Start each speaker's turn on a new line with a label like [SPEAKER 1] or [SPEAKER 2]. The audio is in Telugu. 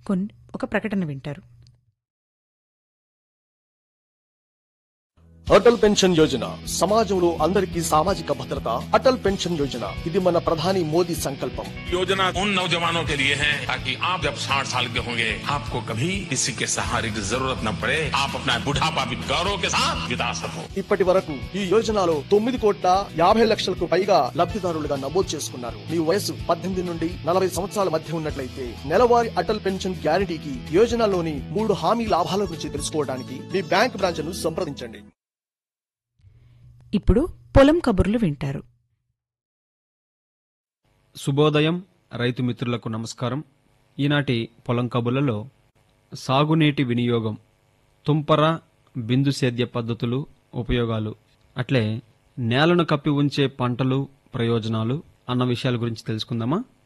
[SPEAKER 1] కొన్ ఒక ప్రకటన వింటారు
[SPEAKER 2] అటల్ పెన్షన్ యోజన సమాజంలో అందరికీ సామాజిక భద్రత అటల్ పెన్షన్ యోజన ఇది మన ప్రధాని మోదీ సంకల్పం
[SPEAKER 3] योजना उन नौजवानों के लिए है ताकि आप जब 60 साल के होंगे आपको कभी किसी के सहारे की जरूरत न पड़े आप अपना बुढ़ापा भी गौरव के साथ बिता सको
[SPEAKER 2] ఇప్పటి వరకు ఈ యోజనలో తొమ్మిది కోట్ల యాభై లక్షలకు పైగా లబ్ధిదారులుగా నమోదు చేసుకున్నారు మీ వయసు పద్దెనిమిది నుండి నలభై సంవత్సరాల మధ్య ఉన్నట్లయితే నెలవారీ అటల్ పెన్షన్ గ్యారంటీకి యోజనలోని మూడు హామీ లాభాల గురించి తెలుసుకోవడానికి మీ బ్యాంక్ బ్రాంచ్ ను సంప్రదించండి
[SPEAKER 1] ఇప్పుడు పొలం కబుర్లు వింటారు
[SPEAKER 4] శుభోదయం రైతు మిత్రులకు నమస్కారం ఈనాటి పొలం కబుర్లలో సాగునీటి వినియోగం తుంపర బిందు సేద్య పద్ధతులు ఉపయోగాలు అట్లే నేలను కప్పి ఉంచే పంటలు ప్రయోజనాలు అన్న విషయాల గురించి తెలుసుకుందామా